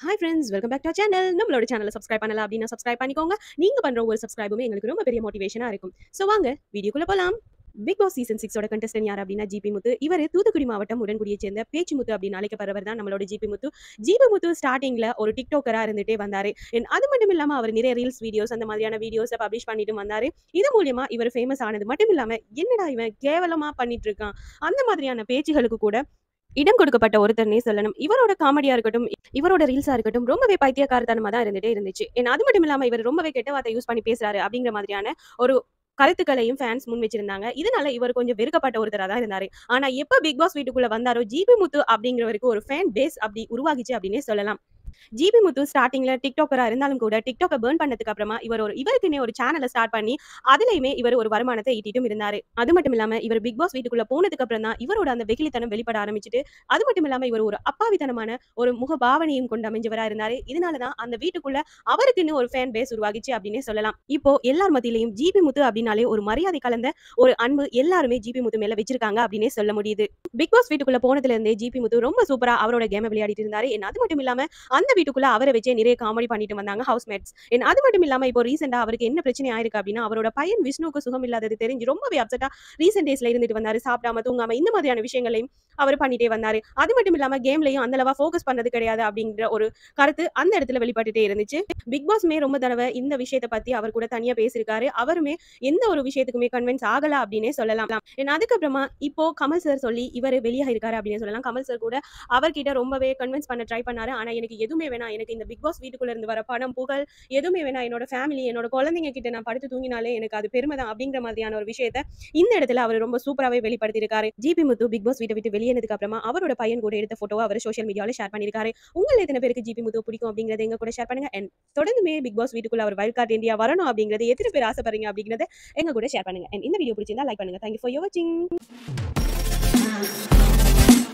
hi friends welcome back to channel நம்மளோட சேனலை subscribe பண்ணல அப்படின்னா சப்ஸ்கிரைப் பண்ணிக்கோங்க நீங்க பண்ற ஒரு சப்ஸ்கிரைபுமே எங்களுக்கு ரொம்ப பெரிய மோட்டிவேஷனா இருக்கும் ஸோ வாங்க வீடியோக்குள்ள போலாம் பிக் பாஸ் சீசன் சிக்ஸோட கண்டஸ்டன் யார் அப்படின்னா ஜிபி முத்து இவர் தூத்துக்குடி மாவட்டம் உடன்குடியை சேர்ந்த பேச்சு முத்து அப்படின்னு அழைக்கப்படுறவர் தான் நம்மளோட ஜிபி முத்து ஜிபி முத்து ஸ்டார்டிங்ல ஒரு டிக்டாக்கரா இருந்துட்டே வந்தாரு And அது மட்டும் இல்லாம அவர் நிறைய ரீல்ஸ் வீடியோஸ் அந்த மாதிரியான வீடியோஸை பப்ளிஷ் பண்ணிட்டு வந்தாரு இது மூலியமா இவர் ஃபேமஸ் ஆனது மட்டும் இல்லாம என்னடா இவன் கேவலமா பண்ணிட்டு இருக்கான் அந்த மாதிரியான பேச்சுகளுக்கு கூட இடம் கொடுக்கப்பட்ட ஒருத்தர்னே சொல்லணும் இவரோட காமெடியா இருக்கட்டும் இவரோட ரீல்ஸா இருக்கட்டும் ரொம்பவே பைத்தியக்காரத்தனமா தான் இருந்துட்டே இருந்துச்சு ஏன்னா அது மட்டும் இல்லாம இவர் ரொம்பவே கெட்ட வார்த்தை யூஸ் பண்ணி பேசுறாரு அப்படிங்கிற மாதிரியான ஒரு கருத்துக்களையும் ஃபேன்ஸ் முன் வச்சிருந்தாங்க இதனால இவர் கொஞ்சம் வெறுக்கப்பட்ட ஒருத்தரா தான் இருந்தாரு ஆனா எப்ப பிக் பாஸ் வீட்டுக்குள்ள வந்தாரோ ஜிபி முத்து அப்படிங்கிறவருக்கு ஒரு ஃபேன் பேஸ் அப்படி உருவாகிச்சு அப்படின்னே சொல்லலாம் ஜிபி முத்து ஸ்டார்டிங்ல டிக்டாக்கரா இருந்தாலும் கூட டிக்டாக்கை பேர்ன் பண்ணதுக்கு அப்புறமா இவர் ஒரு இவருக்குன்னே ஒரு சேனலை ஸ்டார்ட் பண்ணி அதுலயுமே இவர் ஒரு வருமானத்தை ஈட்டிட்டும் இருந்தாரு அது மட்டும் இல்லாம இவர் பிக் பாஸ் வீட்டுக்குள்ள போனதுக்கு அப்புறம் தான் இவரோட அந்த வெகுளித்தனம் வெளிப்பட ஆரம்பிச்சுட்டு அது மட்டும் இல்லாம இவர் ஒரு அப்பாவித்தனமான ஒரு முக பாவனையும் கொண்டு அமைஞ்சவரா இருந்தாரு இதனாலதான் அந்த வீட்டுக்குள்ள அவருக்குன்னு ஒரு ஃபேன் பேஸ் உருவாகிச்சு அப்படின்னே சொல்லலாம் இப்போ எல்லார் மத்தியிலையும் ஜிபி முத்து அப்படின்னாலே ஒரு மரியாதை கலந்த ஒரு அன்பு எல்லாருமே ஜிபி முத்து மேல வச்சிருக்காங்க அப்படின்னே சொல்ல முடியுது பிக் பாஸ் வீட்டுக்குள்ள போனதுல இருந்தே ஜிபி முத்து ரொம்ப சூப்பரா அவரோட கேமை விளையாடிட்டு இருந்தாரு And அது மட்டும் இல்லாம அந்த வீட்டுக்குள்ள அவரை வச்சே நிறைய காமெடி பண்ணிட்டு வந்தாங்க ஹவுஸ் மேட்ஸ் அது மட்டும் இல்லாம இப்போ ரீசெண்டா அவருக்கு என்ன பிரச்சனை ஆயிருக்கு அப்படின்னா அவரோட பையன் விஷ்ணுவுக்கு சுகம் இல்லாதது தெரிஞ்சு ரொம்பவே அப்செட்டா ரீசெண்ட் டேஸ்ல இருந்துட்டு வந்தாரு சாப்பிடாம தூங்காம இந்த மாதிரியான விஷயங்களையும் அவர் பண்ணிட்டே வந்தாரு அது மட்டும் இல்லாம கேம்லயும் அந்த அளவா ஃபோக்கஸ் பண்ணது கிடையாது அப்படிங்கிற ஒரு கருத்து அந்த இடத்துல வெளிப்பட்டுட்டே இருந்துச்சு பிக் பாஸ்மே ரொம்ப தடவை இந்த விஷயத்தை பத்தி அவர் கூட தனியா பேசியிருக்காரு அவருமே எந்த ஒரு விஷயத்துக்குமே கன்வின்ஸ் ஆகல அப்படின்னே சொல்லலாம் And அதுக்கப்புறமா இப்போ கமல் சார் சொல்லி இவர் வெளியாகிருக்காரு அப்படின்னு சொல்லலாம் கமல் சார் கூட அவர்கிட்ட ரொம்பவே கன்வின்ஸ் பண்ண ட்ரை பண்ணாரு ஆனா எனக்கு எதுவுமே வேணாம் எனக்கு இந்த பிக் பாஸ் வீட்டுக்குள்ள இருந்து வர பணம் புகழ் எதுவுமே வேணாம் என்னோட ஃபேமிலி என்னோட குழந்தைங்க கிட்ட நான் படுத்து தூங்கினாலே எனக்கு அது பெருமை தான் அப்படிங்கிற மாதிரியான ஒரு விஷயத்த இந்த இடத்துல அவர் ரொம்ப சூப்பராகவே வெளிப்படுத்தியிருக்காரு ஜிபி முத்து பிக் பாஸ் வீட்டை விட்டு வெளியேனதுக்கு அப்புறமா அவரோட பையன் கூட எடுத்த போட்டோ அவர் சோஷியல் மீடியாவில் ஷேர் பண்ணியிருக்காரு உங்களை எத்தனை பேருக்கு ஜிபி முத்து பிடிக்கும் அப்படிங்கறத எங்க கூட ஷேர் பண்ணுங்க அண்ட் தொடர்ந்துமே பிக் பாஸ் வீட்டுக்குள்ள அவர் வைல்ட் கார்டு இந்தியா வரணும் அப்படிங்கிறது எத்தனை பேர் ஆசைப்படுறீங்க அப்படிங்கறத எங்க கூட ஷேர் பண்ணுங்க அண்ட் இந்த வீடியோ பிடிச்சிருந்தா லைக் பண்ணுங்க தேங்க்யூ ஃபார் யோர் வாட்சிங்